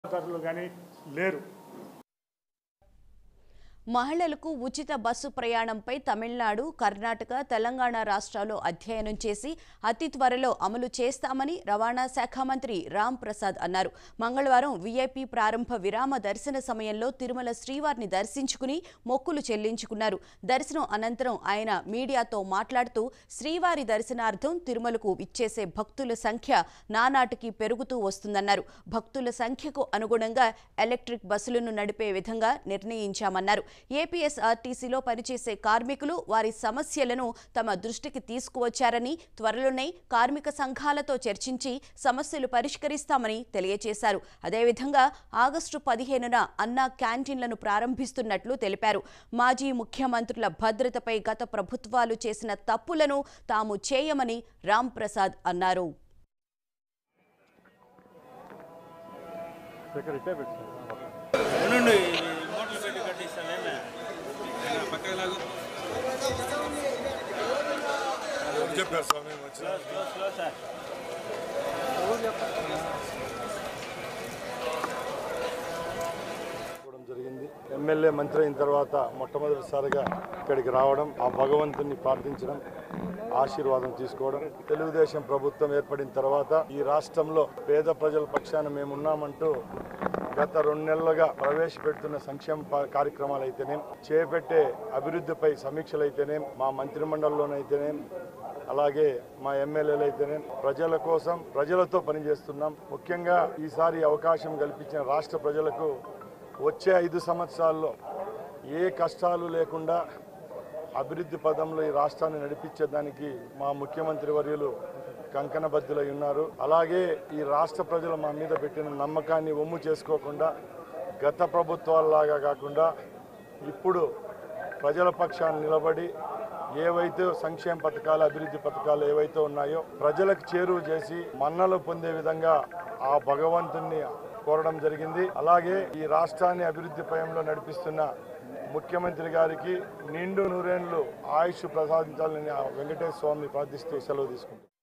ధరలు కానీ లేరు మహిళలకు ఉచిత బస్సు ప్రయాణంపై తమిళనాడు కర్ణాటక తెలంగాణ రాష్ట్రాల్లో అధ్యయనం చేసి అతి త్వరలో అమలు చేస్తామని రవాణా శాఖ మంత్రి రామ్ ప్రసాద్ అన్నారు మంగళవారం వీఐపీ ప్రారంభ విరామ దర్శన సమయంలో తిరుమల శ్రీవారిని దర్శించుకుని మొక్కులు చెల్లించుకున్నారు దర్శనం అనంతరం ఆయన మీడియాతో మాట్లాడుతూ శ్రీవారి దర్శనార్థం తిరుమలకు ఇచ్చేసే భక్తుల సంఖ్య నానాటికి పెరుగుతూ వస్తుందన్నారు భక్తుల సంఖ్యకు అనుగుణంగా ఎలక్ట్రిక్ బస్సులను నడిపే విధంగా నిర్ణయించామన్నారు ఏపీఎస్ఆర్టీసీలో పనిచేసే కార్మికులు వారి సమస్యలను తమ దృష్టికి తీసుకువచ్చారని త్వరలోనే కార్మిక సంఘాలతో చర్చించి సమస్యలు పరిష్కరిస్తామని తెలియజేశారు అదేవిధంగా ఆగస్టు పదిహేనున అన్నా క్యాంటీన్లను ప్రారంభిస్తున్నట్లు తెలిపారు మాజీ ముఖ్యమంత్రుల భద్రతపై గత ప్రభుత్వాలు చేసిన తప్పులను తాము చేయమని రామ్ ప్రసాద్ అన్నారు ఇక్కడ ఇట్టే పెట్టు ఉండండి మోటార్లు పెట్టి కట్టిస్తానేమే పక్కన లాగు చెప్పారు స్వామి వచ్చిన స్లో స్లో స్లో సార్ చేసుకోవడం జరిగింది ఎమ్మెల్యే మంత్రి అయిన తర్వాత మొట్టమొదటిసారిగా ఇక్కడికి రావడం ఆ భగవంతుని ప్రార్థించడం ఆశీర్వాదం తీసుకోవడం తెలుగుదేశం ప్రభుత్వం ఏర్పడిన తర్వాత ఈ రాష్ట్రంలో పేద ప్రజల పక్షాన మేమున్నామంటూ గత రెండు నెలలుగా ప్రవేశపెడుతున్న సంక్షేమ ప- కార్యక్రమాలు అయితేనేం చేపట్టే అభివృద్ధిపై సమీక్షలు అయితేనేం మా మంత్రిమండలిలోనైతేనేం అలాగే మా ఎమ్మెల్యేలు అయితేనే ప్రజల కోసం ప్రజలతో పనిచేస్తున్నాం ముఖ్యంగా ఈసారి అవకాశం కల్పించిన రాష్ట్ర ప్రజలకు వచ్చే ఐదు సంవత్సరాల్లో ఏ కష్టాలు లేకుండా అభివృద్ధి పదంలో ఈ రాష్ట్రాన్ని నడిపించేదానికి మా ముఖ్యమంత్రి వర్యులు కంకణబద్దులై ఉన్నారు అలాగే ఈ రాష్ట్ర ప్రజలు మా మీద పెట్టిన నమ్మకాన్ని ఒమ్ము చేసుకోకుండా గత ప్రభుత్వాలలాగా కాకుండా ఇప్పుడు ప్రజల పక్షాన్ని నిలబడి ఏవైతే సంక్షేమ పథకాలు అభివృద్ధి పథకాలు ఏవైతే ఉన్నాయో ప్రజలకు చేరువ చేసి మన్నలు పొందే విధంగా ఆ భగవంతుణ్ణి కోరడం జరిగింది అలాగే ఈ రాష్ట్రాన్ని అభివృద్ధి పయంలో నడిపిస్తున్న ముఖ్యమంత్రి గారికి నిండు నూరేళ్లు ఆయుష్ ప్రసాదించాలని ఆ వెంకటేశ్వర స్వామిని ప్రార్థిస్తూ సెలవు తీసుకుంటాం